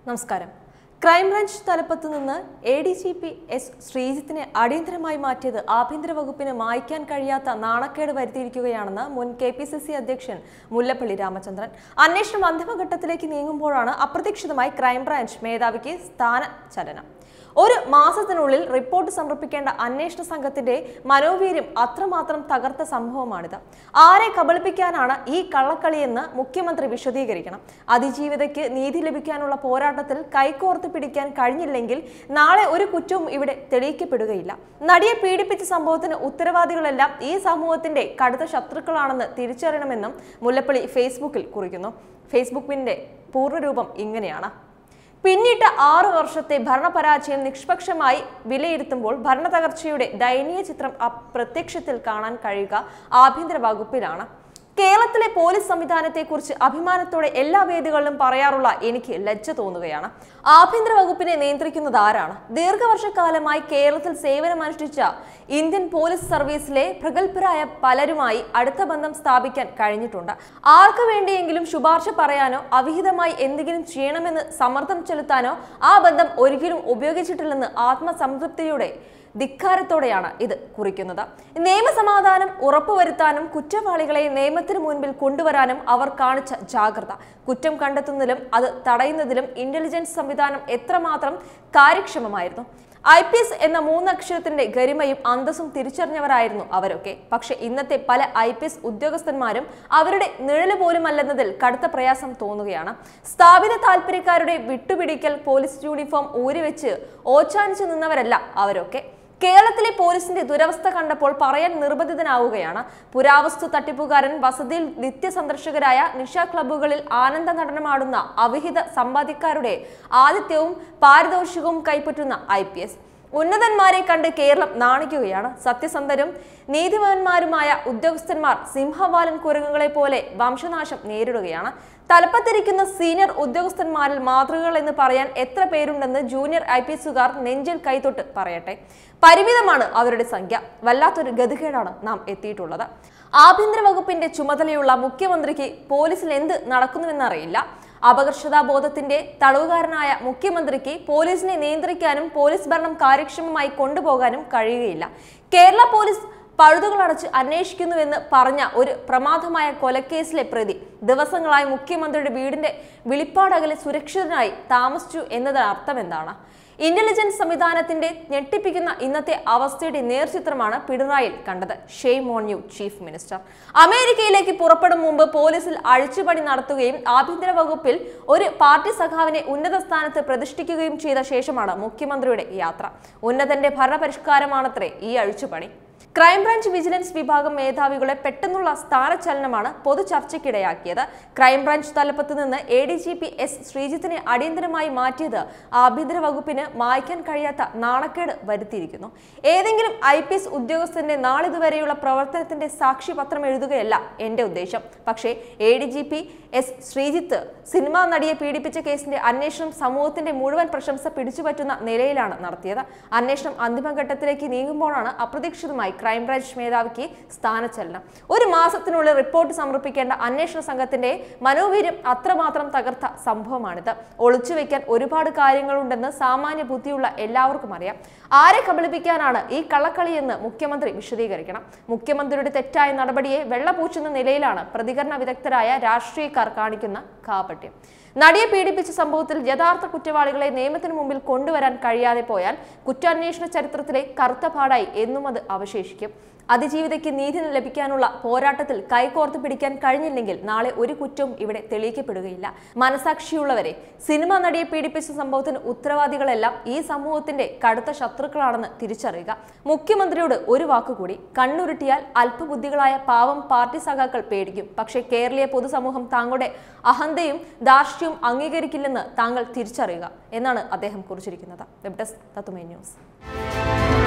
നമസ്കാരം ക്രൈംബ്രാഞ്ച് തലപ്പത്ത് നിന്ന് A D G P S ശ്രീജിത്തിനെ അടിയന്തരമായി മാറ്റിയത് ആഭ്യന്തര വകുപ്പിന് മായ്ക്കാൻ കഴിയാത്ത നാണക്കേട് വരുത്തിയിരിക്കുകയാണെന്ന് മുൻ കെ പി സി സി അധ്യക്ഷൻ മുല്ലപ്പള്ളി രാമചന്ദ്രൻ അന്വേഷണം അന്തിമഘട്ടത്തിലേക്ക് നീങ്ങുമ്പോഴാണ് അപ്രതീക്ഷിതമായി ക്രൈംബ്രാഞ്ച് മേധാവിക്ക് സ്ഥാനചലനം ഒരു മാസത്തിനുള്ളിൽ റിപ്പോർട്ട് സമർപ്പിക്കേണ്ട അന്വേഷണ സംഘത്തിന്റെ മനോവീര്യം അത്രമാത്രം തകർത്ത സംഭവമാണിത് ആരെ കബളിപ്പിക്കാനാണ് ഈ കള്ളക്കളിയെന്ന് മുഖ്യമന്ത്രി വിശദീകരിക്കണം അതിജീവിതയ്ക്ക് നീതി ലഭിക്കാനുള്ള പോരാട്ടത്തിൽ കൈകോർത്ത് പിടിക്കാൻ കഴിഞ്ഞില്ലെങ്കിൽ നാളെ ഒരു കുറ്റവും ഇവിടെ തെളിയിക്കപ്പെടുകയില്ല നടിയെ പീഡിപ്പിച്ച സംഭവത്തിന് ഉത്തരവാദികളെല്ലാം ഈ സമൂഹത്തിന്റെ കടുത്ത ശത്രുക്കളാണെന്ന് തിരിച്ചറിയണമെന്നും മുല്ലപ്പള്ളി ഫേസ്ബുക്കിൽ കുറിക്കുന്നു ഫേസ്ബുക്കിന്റെ പൂർണ്ണരൂപം ഇങ്ങനെയാണ് പിന്നിട്ട ആറു വർഷത്തെ ഭരണപരാജയം നിഷ്പക്ഷമായി വിലയിരുത്തുമ്പോൾ ഭരണതകർച്ചയുടെ ദയനീയ ചിത്രം അപ്രത്യക്ഷത്തിൽ കാണാൻ കഴിയുക ആഭ്യന്തര വകുപ്പിലാണ് കേരളത്തിലെ പോലീസ് സംവിധാനത്തെക്കുറിച്ച് അഭിമാനത്തോടെ എല്ലാ വേദികളിലും പറയാറുള്ള എനിക്ക് ലജ്ജ തോന്നുകയാണ് ആഭ്യന്തര വകുപ്പിനെ നിയന്ത്രിക്കുന്നത് ആരാണ് ദീർഘവർഷക്കാലമായി കേരളത്തിൽ സേവനമനുഷ്ഠിച്ച ഇന്ത്യൻ പോലീസ് സർവീസിലെ പ്രഗത്ഭരായ പലരുമായി അടുത്ത ബന്ധം സ്ഥാപിക്കാൻ കഴിഞ്ഞിട്ടുണ്ട് ആർക്കു വേണ്ടിയെങ്കിലും ശുപാർശ പറയാനോ അവിഹിതമായി എന്തെങ്കിലും ചെയ്യണമെന്ന് സമ്മർദ്ദം ചെലുത്താനോ ആ ബന്ധം ഒരിക്കലും ഉപയോഗിച്ചിട്ടില്ലെന്ന് ആത്മസംതൃപ്തിയുടെ ധിക്കാരത്തോടെയാണ് ഇത് കുറിക്കുന്നത് നിയമസമാധാനം ഉറപ്പുവരുത്താനും കുറ്റവാളികളെ നിയമത്തിന് മുൻപിൽ കൊണ്ടുവരാനും അവർ കാണിച്ച ജാഗ്രത കുറ്റം കണ്ടെത്തുന്നതിലും അത് തടയുന്നതിലും ഇന്റലിജൻസ് സംവിധാനം എത്രമാത്രം കാര്യക്ഷമമായിരുന്നു ഐ പി എസ് എന്ന മൂന്നക്ഷരത്തിന്റെ ഗരിമയും അന്തസ്സും തിരിച്ചറിഞ്ഞവരായിരുന്നു അവരൊക്കെ പക്ഷെ ഇന്നത്തെ പല ഐ പി എസ് ഉദ്യോഗസ്ഥന്മാരും അവരുടെ നിഴല് പോലുമല്ലെന്നതിൽ കടുത്ത പ്രയാസം തോന്നുകയാണ് സ്ഥാപിത താല്പര്യക്കാരുടെ വിട്ടുപിടിക്കൽ പോലീസ് യൂണിഫോം ഊരിവെച്ച് ഓച്ചാനിച്ചു നിന്നവരല്ല അവരൊക്കെ കേരളത്തിലെ പോലീസിന്റെ ദുരവസ്ഥ കണ്ടപ്പോൾ പറയാൻ നിർബന്ധിതനാവുകയാണ് പുരാവസ്തു തട്ടിപ്പുകാരൻ വസതിയിൽ നിത്യസന്ദർശകരായ നിഷ ക്ലബ്ബുകളിൽ ആനന്ദ നടനമാടുന്ന അവിഹിത സമ്പാദിക്കാരുടെ ആദിത്യവും പാരിതോഷികവും കൈപ്പറ്റുന്ന ഐ പി എസ് ഉന്നതന്മാരെ കണ്ട് കേരളം നാണിക്കുകയാണ് സത്യസന്ധരും നീതിവാന്മാരുമായ ഉദ്യോഗസ്ഥന്മാർ സിംഹവാലൻ കുരങ്ങുകളെ പോലെ വംശനാശം നേരിടുകയാണ് തലപ്പത്തിരിക്കുന്ന സീനിയർ ഉദ്യോഗസ്ഥന്മാരിൽ മാതൃകകൾ എന്ന് പറയാൻ എത്ര പേരുണ്ടെന്ന് ജൂനിയർ ഐ പി എസുകാർ നെഞ്ചിൽ കൈതൊട്ട് പറയട്ടെ പരിമിതമാണ് അവരുടെ സംഖ്യ വല്ലാത്തൊരു ഗതികേടാണ് നാം എത്തിയിട്ടുള്ളത് ആഭ്യന്തര വകുപ്പിന്റെ ചുമതലയുള്ള മുഖ്യമന്ത്രിക്ക് പോലീസിൽ എന്ത് നടക്കുന്നുവെന്നറിയില്ല അപകർഷതാബോധത്തിന്റെ തടവുകാരനായ മുഖ്യമന്ത്രിക്ക് പോലീസിനെ നിയന്ത്രിക്കാനും പോലീസ് ഭരണം കാര്യക്ഷമമായി കൊണ്ടുപോകാനും കഴിയുകയില്ല കേരള പോലീസ് പഴുതുകളടച്ച് അന്വേഷിക്കുന്നുവെന്ന് പറഞ്ഞ ഒരു പ്രമാദമായ കൊലക്കേസിലെ പ്രതി ദിവസങ്ങളായി മുഖ്യമന്ത്രിയുടെ വീടിന്റെ വിളിപ്പാടകലെ സുരക്ഷിതനായി താമസിച്ചു എന്നതിന് അർത്ഥം എന്താണ് ഇന്റലിജൻസ് സംവിധാനത്തിന്റെ ഞെട്ടിപ്പിക്കുന്ന ഇന്നത്തെ അവസ്ഥയുടെ നേർചിത്രമാണ് പിണറായിൽ കണ്ടത് shame on you chief minister അമേരിക്കയിലേക്ക് പുറപ്പെടും മുമ്പ് പോലീസിൽ അഴിച്ചുപണി നടത്തുകയും ആഭ്യന്തര വകുപ്പിൽ ഒരു പാർട്ടി സഖാവിനെ ഉന്നത സ്ഥാനത്ത് പ്രതിഷ്ഠിക്കുകയും ചെയ്ത ശേഷമാണ് മുഖ്യമന്ത്രിയുടെ യാത്ര ഉന്നതന്റെ ഭരണപരിഷ്കാരമാണത്രേ ഈ അഴിച്ചുപണി ക്രൈംബ്രാഞ്ച് വിജിലൻസ് വിഭാഗം മേധാവികളെ പെട്ടെന്നുള്ള സ്ഥാനചലനമാണ് പൊതു ചർച്ചയ്ക്കിടയാക്കിയത് ക്രൈംബ്രാഞ്ച് തലപ്പത്ത് നിന്ന് A D G P S ശ്രീജിത്തിനെ അടിയന്തരമായി മാറ്റിയത് ആഭ്യന്തര വകുപ്പിന് മായ്ക്കാൻ കഴിയാത്ത നാണക്കേട് വരുത്തിയിരിക്കുന്നു ഏതെങ്കിലും ഐ പി എസ് ഉദ്യോഗസ്ഥന്റെ നാളിതുവരെയുള്ള പ്രവർത്തനത്തിന്റെ സാക്ഷ്യപത്രം എഴുതുകയല്ല എന്റെ ഉദ്ദേശം പക്ഷേ A D G P S Sreejith cinema നടിയെ പീഡിപ്പിച്ച കേസിന്റെ അന്വേഷണം സമൂഹത്തിന്റെ മുഴുവൻ പ്രശംസ പിടിച്ചുപറ്റുന്ന നിലയിലാണ് നടത്തിയത് അന്വേഷണം അന്തിമഘട്ടത്തിലേക്ക് നീങ്ങുമ്പോഴാണ് അപ്രതീക്ഷിതമായി ക്രൈംബ്രാഞ്ച് മേധാവിക്ക് സ്ഥാനചലനം ഒരു മാസത്തിനുള്ളിൽ റിപ്പോർട്ട് സമർപ്പിക്കേണ്ട അന്വേഷണ സംഘത്തിന്റെ മനോവീര്യം അത്രമാത്രം തകർത്ത സംഭവമാണിത് ഒളിച്ചുവെക്കാൻ ഒരുപാട് കാര്യങ്ങളുണ്ടെന്ന് സാമാന്യ ബുദ്ധിയുള്ള എല്ലാവർക്കും അറിയാം ആരെ കബളിപ്പിക്കാനാണ് ഈ കള്ളക്കളിയെന്ന് മുഖ്യമന്ത്രി വിശദീകരിക്കണം മുഖ്യമന്ത്രിയുടെ തെറ്റായ നടപടിയെ വെള്ളപൂച്ചുന്ന നിലയിലാണ് പ്രതികരണ വിദഗ്ധരായ രാഷ്ട്രീയക്കാർ കാണിക്കുന്ന കാപട്യം നടിയെ പീഡിപ്പിച്ച സംഭവത്തിൽ യഥാർത്ഥ കുറ്റവാളികളെ നിയമത്തിന് മുമ്പിൽ കൊണ്ടുവരാൻ കഴിയാതെ പോയാൽ കുറ്റാന്വേഷണ ചരിത്രത്തിലെ കറുത്ത പാടായി എന്നും അത് അവശേഷിക്കും അതിജീവിതയ്ക്ക് നീതി ലഭിക്കാനുള്ള പോരാട്ടത്തിൽ കൈകോർത്ത് പിടിക്കാൻ കഴിഞ്ഞില്ലെങ്കിൽ നാളെ ഒരു കുറ്റവും ഇവിടെ തെളിയിക്കപ്പെടുകയില്ല മനസാക്ഷിയുള്ളവരെ സിനിമ നടിയെ പീഡിപ്പിച്ച സംഭവത്തിന് ഉത്തരവാദികളെല്ലാം ഈ സമൂഹത്തിന്റെ കടുത്ത ശത്രുക്കളാണെന്ന് തിരിച്ചറിയുക മുഖ്യമന്ത്രിയോട് ഒരു വാക്കുകൂടി കണ്ണുരുട്ടിയാൽ അല്പബുദ്ധികളായ പാവം പാർട്ടി സഖാക്കൾ പേടിക്കും പക്ഷേ കേരളീയ പൊതുസമൂഹം താങ്കളുടെ അഹന്തയും ധാർഷ്ട്യവും അംഗീകരിക്കില്ലെന്ന് താങ്കൾ തിരിച്ചറിയുക എന്നാണ് അദ്ദേഹം കുറിച്ചിരിക്കുന്നത് വെബ് ഡെസ്ക് തത്തുമേ ന്യൂസ്